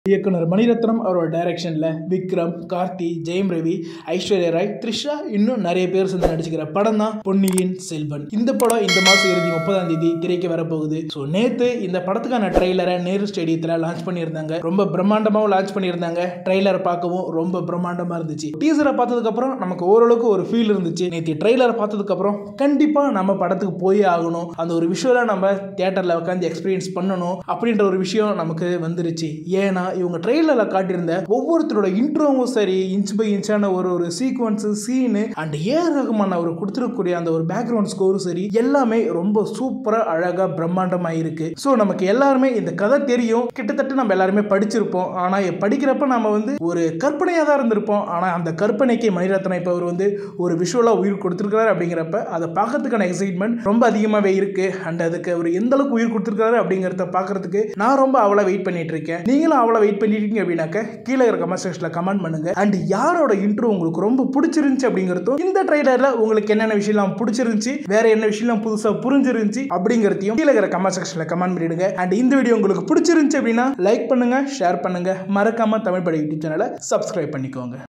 இயக்குனர் மணிரத்னம் அவரோட டைரக்ஷனில் விக்ரம் கார்த்தி ஜெயம் ரவி ஐஸ்வர்யா ராய் த்ரிஷா இன்னும் நிறைய பேர் சேர்ந்து நடிச்சுக்கிற படம் தான் பொன்னியின் செல்வன் இந்த படம் இந்த மாதம் இறுதி முப்பதாம் தேதி திரைக்கு வரப்போகுது ஸோ நேற்று இந்த படத்துக்கான ட்ரெய்லரை நேரு ஸ்டேடியத்தில் லான்ச் பண்ணியிருந்தாங்க ரொம்ப பிரம்மாண்டமாகவும் லான்ச் பண்ணியிருந்தாங்க ட்ரெய்லரை பார்க்கவும் ரொம்ப பிரம்மாண்டமாக இருந்துச்சு டீசரை பார்த்ததுக்கப்புறம் நமக்கு ஓரளவுக்கு ஒரு ஃபீல் இருந்துச்சு நேற்று ட்ரெய்லரை பார்த்ததுக்கப்புறம் கண்டிப்பாக நம்ம படத்துக்கு போயே ஆகணும் அந்த ஒரு விஷுவலை நம்ம தியேட்டரில் உட்காந்து எக்ஸ்பீரியன்ஸ் பண்ணணும் அப்படின்ற ஒரு விஷயம் நமக்கு வந்துருச்சு ஏன்னா இவங்க ட்ரெய்லரில் காட்டியிருந்த ஒவ்வொருத்தரோட இன்ட்ரோவும் சரி இன்ச் பை இன்ச்சான ஒரு ஒரு sequence scene and A Rahman அவர் கொடுத்துருக்கக்கூடிய அந்த ஒரு பேக்ரவுண்ட் ஸ்கோரும் சரி எல்லாமே ரொம்ப சூப்பராக அழகாக பிரம்மாண்டமாக இருக்கு ஸோ நமக்கு எல்லாருமே இந்த கதை தெரியும் கிட்டத்தட்ட நம்ம எல்லாருமே படிச்சிருப்போம் ஆனால் படிக்கிறப்ப நம்ம வந்து ஒரு கற்பனையாக தான் இருந்திருப்போம் ஆனால் அந்த கற்பனைக்கு மணிரத்னம் இப்போ அவர் வந்து ஒரு விஷுவலாக உயிர் கொடுத்துருக்காரு அப்படிங்கிறப்ப அதை பார்க்கறதுக்கான எக்ஸைட்மெண்ட் ரொம்ப அதிகமாகவே இருக்கு அண்ட் அதுக்கு அவர் எந்த அளவுக்கு உயிர் கொடுத்துருக்காரு அப்படிங்கிறத பார்க்கறதுக்கு நான் ரொம்ப அவ்வளோ வெயிட் பண்ணிட்டு இருக்கேன் நீங்களும் அவ்வளோ வெயிட் பண்ணிருக்கீங்க அப்படின்னாக்க கீழே இருக்கிற கமெண்ட் செக்ஷனில் கமெண்ட் பண்ணுங்க அண்ட் யாரோட இன்ட்ரோ உங்களுக்கு ரொம்ப பிடிச்சிருந்துச்சு அப்படிங்கிறதும் இந்த ட்ரைலரில் உங்களுக்கு என்னென்ன விஷயம்லாம் பிடிச்சிருந்துச்சு வேற என்ன விஷயம்லாம் புதுசாக புரிஞ்சிருந்துச்சு அப்படிங்கிறதையும் கீழே இருக்கிற கமெண்ட் செக்ஷனில் கமெண்ட் பண்ணிடுங்க அண்ட் இந்த வீடியோ உங்களுக்கு பிடிச்சிருந்துச்சு அப்படின்னா லைக் பண்ணுங்க ஷேர் பண்ணுங்க மறக்காம தமிழ் படி யூடியூப் சேனலை சப்ஸ்கிரைப் பண்ணிக்கோங்க